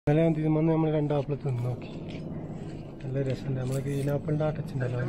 ഇന്നലെ ഞാൻ തിരുമന്ന് നമ്മൾ രണ്ട് ആപ്പിൾ തിന്ന് നോക്കി നല്ല രസമുണ്ട് നമ്മളെ ഗ്രീൻ ആപ്പിളിൻ്റെ ആ ടച്ച് ഉണ്ടല്ലോ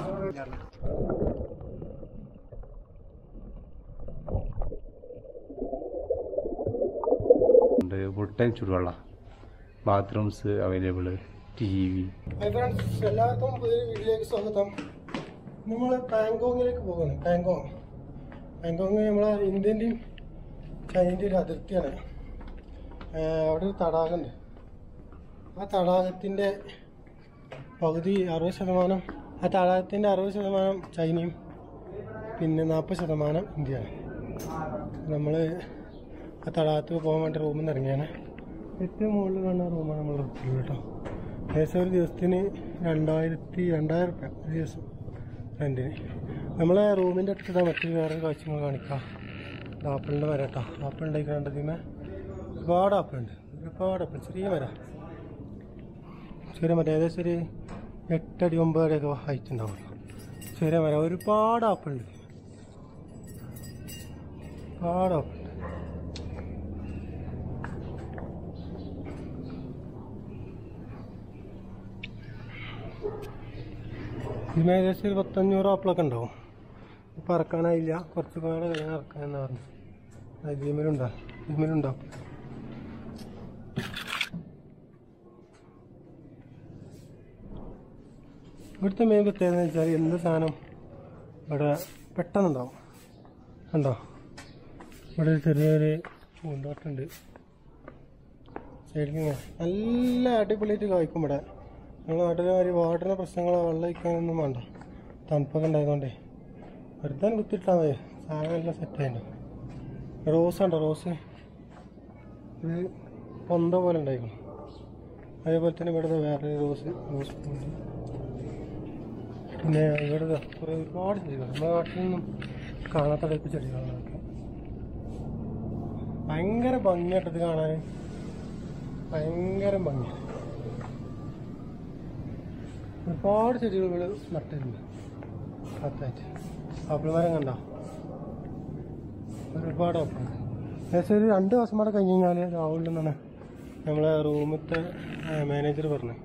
ഉണ്ട് ഫുൾ ടൈം ചൂടുവെള്ളം bathrooms available T V friends എല്ലാവർക്കും പുതിയൊരു വീഡിയോയിലേക്ക് സ്വാഗതം നമ്മൾ പാങ്കോങ്ങിലേക്ക് പോകുന്നു പാങ്കോങ് പാങ്കോങ് നമ്മളെ ഇന്ത്യൻ്റെയും ചൈനൻ്റെയും ഒരു അതിർത്തിയാണ് ആഹ് അവിടെ ഒരു തടാകമുണ്ട് ആ തടാകത്തിൻ്റെ പകുതി അറുപത് ശതമാനം ആ തടാകത്തിൻ്റെ അറുപത് ശതമാനം ചൈനയും പിന്നെ നാൽപ്പത് ശതമാനം ഇന്ത്യയാണ് നമ്മൾ ആ തടാകത്തിൽ പോകാൻ വേണ്ടി റൂമിൽ നിന്ന് ഇറങ്ങിയാണ് ഏറ്റവും മുകളിൽ കാണുന്ന റൂമാണ് നമ്മൾ എടുത്തുള്ളത് കേട്ടോ ഏകദേശം ഒരു ദിവസത്തിന് രണ്ടായിരത്തി രണ്ടായിരം റുപ്യ ഒരു ദിവസം റെൻറ്റിന് നമ്മളെ റൂമിൻ്റെ അടുത്ത് മറ്റൊരു വേറെ കാഴ്ച നമ്മൾ കാണിക്കാം ഇത് ആപ്പിളിൻ്റെ മരം കേട്ടോ ആപ്പിൾ ഉണ്ടായിക്കാണ്ടതിമേ ഒരുപാട് ആപ്പിളുണ്ട് ഒരുപാട് ആപ്പിൾ ചെറിയ മരം ചെറിയ മരം ഏകദേശം ഒരു എട്ടടി ഒമ്പത് അടിയൊക്കെ ഹൈറ്റ് ഉണ്ടാവും ചെറിയ മരം ഒരുപാട് ആപ്പിളുണ്ട് ഒരുപാട് ആപ്പിൾ ഇതിന് ഏകദേശം ഒരു പത്തഞ്ഞൂറ് ആപ്പിളൊക്കെ ഉണ്ടാവും ഇപ്പം ഇറക്കാനായില്ല കുറച്ച് പാടെ കഴിഞ്ഞാൽ ഇറക്കാമെന്ന് പറഞ്ഞു ഇതിമേലുണ്ടോ ഇതിമേലുണ്ടോ ഇവിടുത്തെ മെയിൻ പ്രത്യേകത എന്ന് വെച്ചാൽ എന്ത് സാധനം ഇവിടെ പെട്ടെന്നുണ്ടാവും കണ്ടോ ഇവിടെ ഒരു ചെറിയൊരു പൂന്തോട്ടമുണ്ട് സൈഡിൽ ഇങ്ങനെ നല്ല അടിപൊളിയായിട്ട് കായ്ക്കും ഇവിടെ ഞങ്ങളുടെ നാട്ടിലെ മാതിരി വാട്ടറിന് പ്രശ്നങ്ങളോ വെള്ളം ഒഴിക്കാനൊന്നും വേണ്ട തണുപ്പൊക്കെ ഉണ്ടായതുകൊണ്ടേ വെറുതെ കുത്തിയിട്ടാൽ മതി സാധനം എല്ലാം സെറ്റ് ആയിട്ടുണ്ടോ റോസ് ഉണ്ടോ റോസ് ഇത് പൊന്ത പോലെ ഉണ്ടായിരിക്കണം അതേപോലെ തന്നെ ഇവിടെ വേറെ റോസ് റോസ് ഉണ്ട് പിന്നെ ഇവിടെ ദാ കുറേ ഒരുപാട് ചെടികൾ നമ്മുടെ നാട്ടിൽ നിന്നും കാണാത്ത ടൈപ്പ് ചെടികളാണ് അതൊക്കെ ഭയങ്കര ഭംഗിയായിട്ടത് കാണാൻ ഭയങ്കര ഭംഗിയാണ് ഒരുപാട് ചെടികൾ നട്ടിട്ടുണ്ട് കത്തായിട്ട് ആപ്പിൾ മരം കണ്ടോ ഒരുപാട് ആപ്പിൾ ഏകദേശം ഒരു രണ്ട് ദിവസം കൂടെ കഴിഞ്ഞ് കഴിഞ്ഞാൽ രാവിലെ നിന്നാണ് നമ്മളെ റൂമത്തെ മാനേജർ പറഞ്ഞത്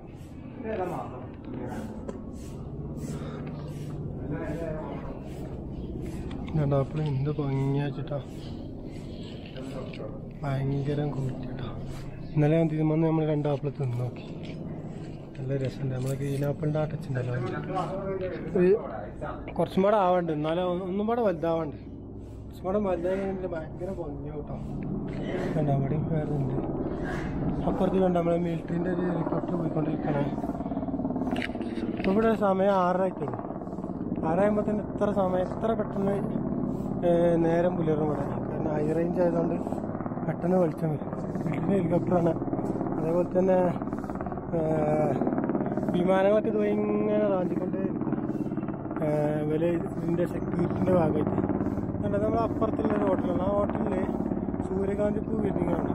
രണ്ട് ആപ്പിൾ എന്ത് ഭംഗിയാച്ചിട്ടാ ഭയങ്കര കൂട്ടിട്ടാ ഇന്നലെ ഞാൻ തിരുമന്ന് നമ്മൾ രണ്ട് ആപ്പിൾ തിന്ന് നോക്കി നല്ല രസമുണ്ട് നമ്മളെ ഗ്രീൻ ആപ്പിളിൻ്റെ ആ ടച്ച് ഉണ്ടല്ലോ ഇത് കുറച്ചും കൂടെ ആവണ്ട് എന്നാലും ഒന്നും കൂടെ വലുതാവണ്ട് കുറച്ചും കൂടെ വലുതായി കഴിഞ്ഞാൽ ഭയങ്കര ഭംഗിയാവും കേട്ടോ കണ്ടോ അവിടെയും വേറെ ഉണ്ട് അപ്പുറത്ത് കണ്ട നമ്മളെ മിലിറ്ററിൻ്റെ ഒരു ഹെലികോപ്റ്റർ പോയിക്കൊണ്ടിരിക്കണേ ഇപ്പൊ ഇവിടെ സമയം ആറരായിട്ടുള്ളൂ ആറാകുമ്പോൾ തന്നെ ഇത്ര സമയം എത്ര പെട്ടെന്ന് ഏ, നേരം പുലരും ഇവിടെ കാരണം ഹൈ റേഞ്ച് ആയതുകൊണ്ട് പെട്ടെന്ന് വെളിച്ചം വരും മിലിറ്ററി ഹെലികോപ്റ്ററാണ് അതേപോലെ തന്നെ ഏ, വിമാനങ്ങളൊക്കെ ഇത് ഇങ്ങനെ റാഞ്ചിക്കൊണ്ടേ ഇരിക്കും വില ഇതിൻ്റെ സെക്യൂരിറ്റിൻ്റെ ഭാഗമായിട്ട് കണ്ടോ നമ്മൾ അപ്പുറത്തുള്ള ഒരു ഹോട്ടലാണ് ആ ഹോട്ടലിൽ സൂര്യകാന്തി പൂ വിരിഞ്ഞാണ്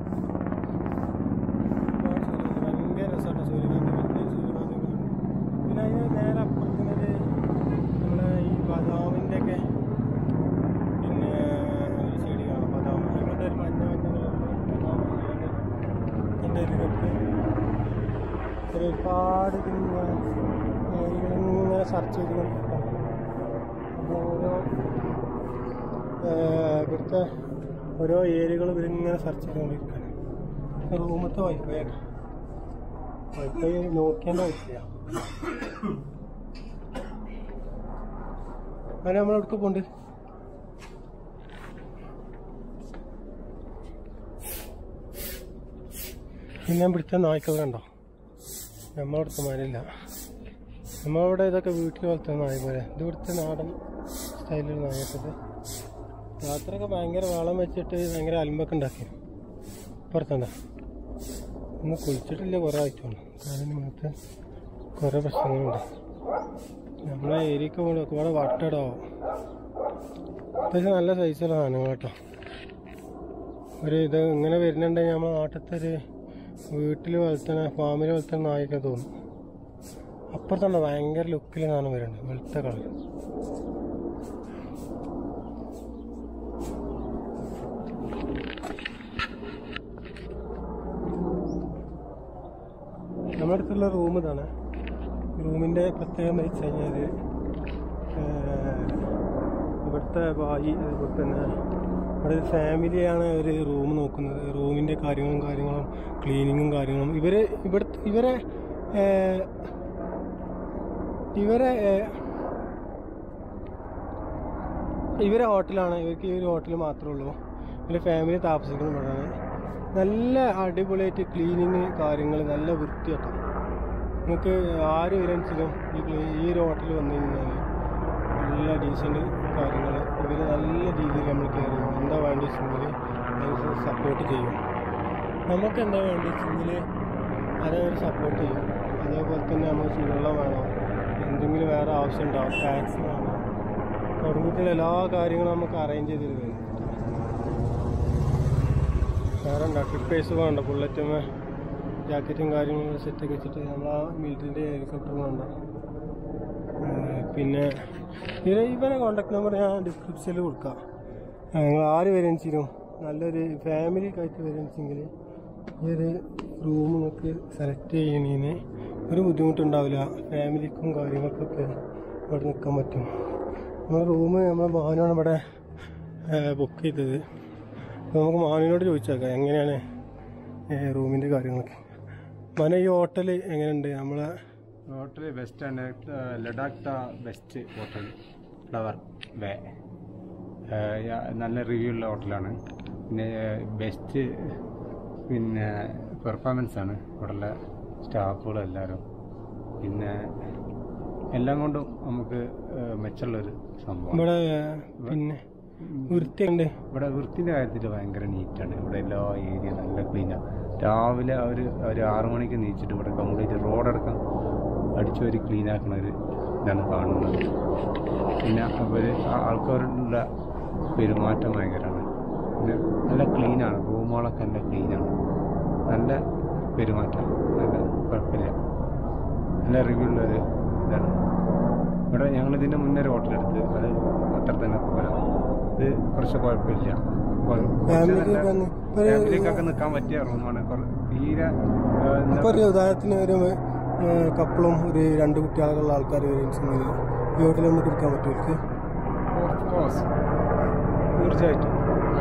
ഭയങ്കര രസമാണ് സൂര്യകാന്തി വലിയ സൂര്യകാന്തി കാണുന്നത് പിന്നെ അതിന് നേരെ അപ്പുറത്തുള്ളത് നമ്മളെ ഈ ബദാമിൻ്റെ ഒക്കെ പിന്നെ ഒരു ചെടി കാണാം ബദാം അങ്ങനത്തെ ഒരു മഞ്ഞ മഞ്ഞ കളറിലുള്ള ബദാം അതിൻ്റെ ഇതിലൊക്കെ ഒരുപാട് ഇതിങ്ങനെ ഇങ്ങനെ സെർച്ച് ചെയ്ത് കൊണ്ടിരിക്കണം അപ്പോൾ ഓരോ ഏഹ്, ഇവിടുത്തെ ഓരോ ഏരിയകൾ ഇവരിങ്ങനെ സെർച്ച് ചെയ്തുകൊണ്ടിരിക്കുകയാണ് റൂമത്തെ വൈഫൈ ആണ് വൈഫൈ നോക്കിയതിൻ്റെ വൈഫൈയാണ് അങ്ങനെ നമ്മൾ എവിടേക്ക് പോണ്ട് പിന്നെ ഞാൻ പിടിച്ച നായ്ക്കൾ കണ്ടോ നമ്മളവിടുത്തെ മാരില്ല നമ്മളവിടെ ഇതൊക്കെ വീട്ടിൽ വളർത്തുന്ന നായ പോലെ ഇത് ഇവിടുത്തെ നാടൻ സ്റ്റൈലിൽ നായട്ടത് രാത്രിയൊക്കെ ഭയങ്കര വളം വെച്ചിട്ട് ഭയങ്കര അലമ്പൊക്കെ ഉണ്ടാക്കി പുറത്തെന്താ ഇന്ന് കുളിച്ചിട്ടില്ല കുറേ ആയിട്ടുണ്ട് കാരണം മുഖത്ത് കുറേ പ്രശ്നങ്ങളുണ്ട് നമ്മളെ ഏരിയക്ക് പോകുമ്പോൾ ഒരുപാട് വട്ടടോ അത്യാവശ്യം നല്ല സൈസുള്ള സാധനങ്ങൾ കേട്ടോ ഒരു ഇത് ഇങ്ങനെ വരുന്നുണ്ടെങ്കിൽ നമ്മളെ നാട്ടിലത്തെ ഒരു വീട്ടിൽ വളർത്തുന്ന ഫാമിൽ വളർത്തുന്ന നായൊക്കെ തോന്നും അപ്പുറത്തുണ്ട് ഭയങ്കര ലുക്കിൽ സാധനം വരുന്നുണ്ട് വെളുത്ത കളർ നമ്മുടെ അടുത്തുള്ള റൂം ഇതാണ് റൂമിൻ്റെ പ്രത്യേകത എന്ന് വെച്ച് കഴിഞ്ഞാൽ ഇവിടുത്തെ വായി അതുപോലെ തന്നെ ഇവിടെ ഒരു ഫാമിലിയാണ് ഒരു റൂം നോക്കുന്നത് റൂമിൻ്റെ കാര്യങ്ങളും കാര്യങ്ങളും ക്ലീനിങ്ങും കാര്യങ്ങളും ഇവര് ഇവിടുത്തെ ഇവരെ ഏഹ്, ഇവരെ ഏഹ്, ഇവരെ ഹോട്ടലാണ് ഇവർക്ക് ഈ ഒരു ഹോട്ടൽ മാത്രമേ ഉള്ളൂ ഇവരുടെ ഫാമിലി താമസിക്കുന്ന ഇവിടെയാണ് നല്ല അടിപൊളിയായിട്ട് ക്ലീനിങ് കാര്യങ്ങൾ നല്ല വൃത്തിയാട്ടോ നിങ്ങൾക്ക് ആര് വരണിച്ചിലും ഈ ക്ലീ- ഈ ഒരു ഹോട്ടലിൽ വന്നു കഴിഞ്ഞാൽ നല്ല ഡീസൻറ്റ് കാര്യങ്ങൾ ഇവർ നല്ല രീതിയിൽ നമ്മൾ കെയർ ചെയ്യും എന്താ വേണ്ടി വെച്ചെങ്കിൽ സപ്പോർട്ട് ചെയ്യും നമുക്ക് എന്താ വേണ്ടി വെച്ചെങ്കിൽ അത് അവർ സപ്പോർട്ട് ചെയ്യും അതേപോലെ തന്നെ നമ്മൾ ചൂടുവെള്ളം വേണം എന്തെങ്കിലും വേറെ ആവശ്യം ഉണ്ടാവും ടാക്സ് വേണം തുടങ്ങിയിട്ടുള്ള എല്ലാ കാര്യങ്ങളും നമുക്ക് അറേഞ്ച് ചെയ്ത് തരും വേറെ ഉണ്ടോ ട്രിപ്പേഴ്സ് വേണ്ട ബുള്ളറ്റും ജാക്കറ്റും കാര്യങ്ങളും സെറ്റൊക്കെ വെച്ചിട്ട് നമ്മൾ ആ മിലിറ്ററിൻ്റെ ഹെലികോപ്റ്റർ വേണ്ട പിന്നെ ഇത് ഇവനെ കോണ്ടാക്ട് നമ്പർ ഞാൻ ഡിസ്ക്രിപ്ഷനിൽ കൊടുക്കാം നിങ്ങൾ ആര് വരും ചെയ്യും നല്ലൊരു ഫാമിലി ആയിട്ട് വരും ഈ ഒരു റൂം നിങ്ങൾക്ക് സെലക്ട് ചെയ്യണതിന് ഒരു ബുദ്ധിമുട്ടുണ്ടാവില്ല ഫാമിലിക്കും കാര്യങ്ങൾക്കൊക്കെ ഇവിടെ നിൽക്കാൻ പറ്റും നമ്മുടെ റൂം നമ്മളെ മോഹനാണ് ഇവിടെ ബുക്ക് ചെയ്തത് അപ്പോൾ നമുക്ക് മോഹനോട് ചോദിച്ചേക്കാം എങ്ങനെയാണ് റൂമിൻ്റെ കാര്യങ്ങളൊക്കെ മോനെ ഈ ഹോട്ടൽ എങ്ങനെയുണ്ട് നമ്മളെ ഹോട്ടൽ ബെസ്റ്റ് ആണ് Ladakh the best hotel flower way നല്ല റിവ്യൂ ഉള്ള ഹോട്ടലാണ് പിന്നെ ബെസ്റ്റ് പിന്നെ പെർഫോമൻസ് ആണ് ഇവിടെയുള്ള സ്റ്റാഫുകളും എല്ലാവരും പിന്നെ എല്ലാം കൊണ്ടും നമുക്ക് ഏഹ്, മെച്ചമുള്ളൊരു സംഭവം ഇവിടെ പിന്നെ വൃത്തിയുണ്ട് ഇവിടെ വൃത്തിൻ്റെ കാര്യത്തിൽ ഭയങ്കര നീറ്റാണ് ഇവിടെ എല്ലാ ഏരിയ നല്ല ക്ലീനാണ് രാവിലെ അവർ ഒരു ആറു മണിക്ക് നീച്ചിട്ട് ഇവിടെ കംപ്ലീറ്റ് റോഡടക്കം അടിച്ചു വരി ക്ലീൻ ആക്കുന്ന ഒരു ഇതാണ് കാണുന്നത് പിന്നെ അവർ ആൾക്കാരുടെ പെരുമാറ്റം ഭയങ്കരമാണ് പിന്നെ നല്ല ക്ലീനാണ് റൂമുകളൊക്കെ നല്ല ക്ലീനാണ് നല്ല പെരുമാറ്റം നല്ല കുഴപ്പമില്ല നല്ല റിവ്യൂ ഉള്ളൊരു ഇതാണ് ഇവിടെ ഞങ്ങൾ ഇതിൻ്റെ മുന്നേ ഒരു ഹോട്ടൽ എടുത്ത് അത് അത്ര തന്നെ പോരാ ഇത് കുറച്ച് കുഴപ്പമില്ല കൊ- കുറച്ച് ഫാമിലിക്കൊക്കെ നല്ല- ഒന്ന് ഒരു- ഫാമിലിക്കൊക്കെ നിൽക്കാൻ പറ്റിയ റൂമാണ് തീരെ ആ, എന്താ അപ്പോൾ ഒരു ഉദാഹരണത്തിന് ഒരു കപ്പിളും ഒരു രണ്ട് കുട്ടികളൊക്കെ ആൾക്കാർ വരുമെങ്കിൽ ഈ ഹോട്ടലിൽ നമുക്ക് എടുക്കാൻ പറ്റും Of course. തീർച്ചയായിട്ടും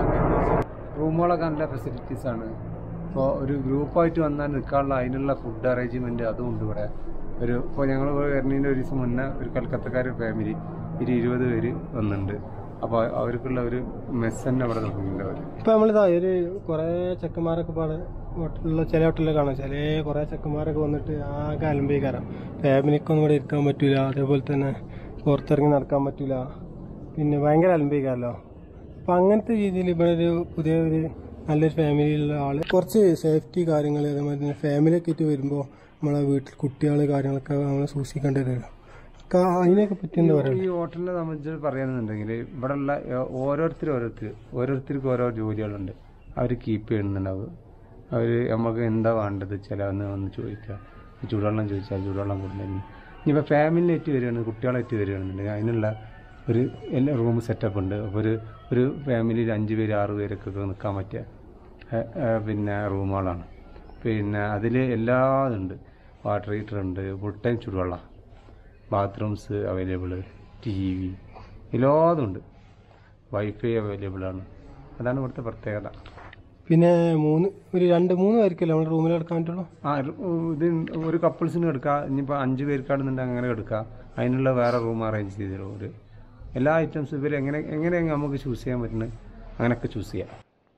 റൂമുകളൊക്കെ നല്ല ഫെസിലിറ്റീസ് ആണ് ഇപ്പോൾ ഒരു ഗ്രൂപ്പായിട്ട് വന്നാൽ നിൽക്കാനുള്ള അതിനുള്ള ഫുഡ് അറേഞ്ച്മെൻറ്റ് അതും ഉണ്ട് ഇവിടെ ഒരു ഇപ്പോൾ ഞങ്ങൾ വരുന്നതിൻ്റെ ഒരു ദിവസം മുന്നേ ഒരു കൽക്കത്തക്കാർ ഫാമിലി ഒരു ഇരുപത് പേര് വന്നിട്ടുണ്ട് അപ്പോൾ അവർക്കുള്ള ഒരു മെസ്സ് തന്നെ അവിടെ തുടങ്ങിയിട്ടുണ്ട് അവർ ഇപ്പം നമ്മളിതാ ഒരു കുറേ ചെക്കന്മാരൊക്കെ പാടെ ഹോട്ടലിലുള്ള ചില ഹോട്ടലിൽ കാണാം ചില കുറേ ചെക്കന്മാരൊക്കെ വന്നിട്ട് ആകെ അലമ്പേക്കാരം ഫാമിലിക്കൊന്നും ഇവിടെ ഇരിക്കാൻ പറ്റൂല അതേപോലെ തന്നെ പുറത്തിറങ്ങി നടക്കാൻ പറ്റൂല പിന്നെ ഭയങ്കര അലമ്പേക്കാരല്ലോ അപ്പം അങ്ങനത്തെ രീതിയിൽ ഇവിടെ ഒരു പുതിയ ഒരു നല്ലൊരു ഫാമിലിയിലുള്ള ആള് കുറച്ച് സേഫ്റ്റി കാര്യങ്ങൾ അതേമാതിരി തന്നെ ഫാമിലിയൊക്കെ ആയിട്ട് വരുമ്പോൾ നമ്മളെ വീട്ടിൽ കുട്ടികൾ കാര്യങ്ങളൊക്കെ നമ്മൾ സൂക്ഷിക്കേണ്ടി വരുമല്ലോ ഒക്കെ അതിനൊക്കെ പറ്റി എന്താ പറയുക ഈ ഹോട്ടലിനെ സംബന്ധിച്ച് പറയുകയാണെന്നുണ്ടെങ്കിൽ ഇവിടെയുള്ള ഓരോരുത്തർ ഓരോരുത്തർ ഓരോരുത്തർക്ക് ഓരോ ജോലികളുണ്ട് അവർ കീപ്പ് ചെയ്യുന്നുണ്ടാവും അവർ നമുക്ക് എന്താ വേണ്ടത് ചില ഒന്ന് വന്ന് ചോദിക്കുക ചൂടുവെള്ളം ചോദിച്ചാൽ ചൂടുവെള്ളം കൊടുക്കുന്നു ഇനിയിപ്പോൾ ഫാമിലിയായിട്ട് വരികയാണ് കുട്ടികളായിട്ട് വരികയാണെന്നുണ്ടെങ്കിൽ അതിനുള്ള ഒരു എല്ലാ റൂം സെറ്റപ്പ് ഉണ്ട് അപ്പോൾ ഒരു ഒരു ഫാമിലിയിൽ അഞ്ച് പേര് ആറ് പേരൊക്കെ നിൽക്കാൻ പറ്റിയ ഏ, ഏ, പിന്നെ റൂമുകളാണ് പിന്നെ അതിൽ എല്ലാതുണ്ട് വാട്ടർ ഹീറ്റർ ഉണ്ട് ഫുൾ ടൈം ചൂടുവെള്ളം ബാത്റൂംസ് അവൈലബിൾ ടി വി എല്ലാതുണ്ട് വൈഫൈ അവൈലബിൾ ആണ് അതാണ് ഇവിടുത്തെ പ്രത്യേകത പിന്നെ മൂന്ന് ഒരു രണ്ട് മൂന്ന് പേർക്കല്ലേ നമ്മൾ റൂമിൽ എടുക്കാൻ പറ്റുള്ളൂ ആ ഒരു- ഇത് ഒരു കപ്പിൾസിന് എടുക്കാം ഇനിയിപ്പോൾ അഞ്ച് പേർക്കാണെന്നുണ്ടെങ്കിൽ അങ്ങനെ എടുക്കാം അതിനുള്ള വേറെ റൂം അറേഞ്ച് ചെയ്ത് തരും ഒരു എല്ലാ ഐറ്റംസും ഇവർ എങ്ങനെ എങ്ങനെ നമുക്ക് ചൂസ് ചെയ്യാൻ പറ്റുന്നത് അങ്ങനെയൊക്കെ ചൂസ് ചെയ്യാം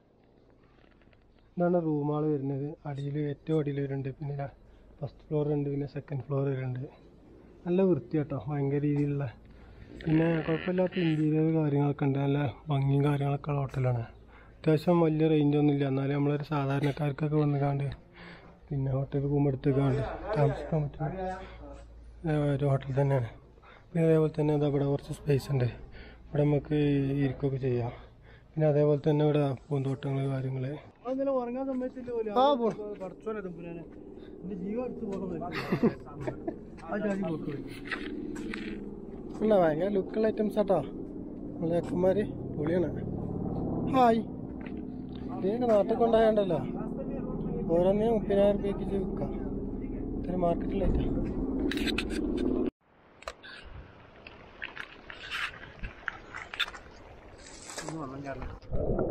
ഇതാണ് റൂമുകൾ വരുന്നത് അടിയിൽ ഏറ്റവും അടിയിൽ വരുന്നുണ്ട് പിന്നെ ഫസ്റ്റ് ഫ്ലോർ ഉണ്ട് പിന്നെ സെക്കൻഡ് ഫ്ലോർ വരുന്നുണ്ട് നല്ല വൃത്തി കേട്ടോ ഭയങ്കര രീതിയിലുള്ള പിന്നെ കുഴപ്പമില്ലാത്ത ഇൻറ്റീരിയർ കാര്യങ്ങളൊക്കെ ഉണ്ട് നല്ല ഭംഗിയും കാര്യങ്ങളൊക്കെ ഉള്ള ഹോട്ടലാണ് അത്യാവശ്യം വലിയ റേഞ്ച് ഒന്നും ഇല്ല എന്നാലും നമ്മളൊരു സാധാരണക്കാർക്കൊക്കെ വന്നുകാണ്ട് പിന്നെ ഹോട്ടൽ റൂം എടുത്തുകാണ്ട് താമസിക്കാൻ പറ്റുന്ന ഏഹ് ഒരു ഹോട്ടൽ തന്നെയാണ് പിന്നെ അതേപോലെ തന്നെ ഇതാ ഇവിടെ കുറച്ച് സ്പേസ് ഉണ്ട് ഇവിടെ നമുക്ക് ഇരിക്കുകയൊക്കെ ചെയ്യാം പിന്നെ അതേപോലെ തന്നെ ഇവിടെ പൂന്തോട്ടങ്ങൾ കാര്യങ്ങൾ ആ പോ അല്ല ഭയങ്കര ലുക്കുള്ള ഐറ്റംസ് ആട്ടോ നമ്മളെ അക്കന്മാര് പൊളിയാണ് ഹായ് ഇതിനൊക്കെ നാട്ടിൽ കൊണ്ടായണ്ടല്ലോ ഓരോന്നിനും മുപ്പതിനായിരം രൂപയ്ക്ക് വിൽക്കാം ഇതൊരു മാർക്കറ്റിലായിട്ടാ വെള്ളം ചാടണം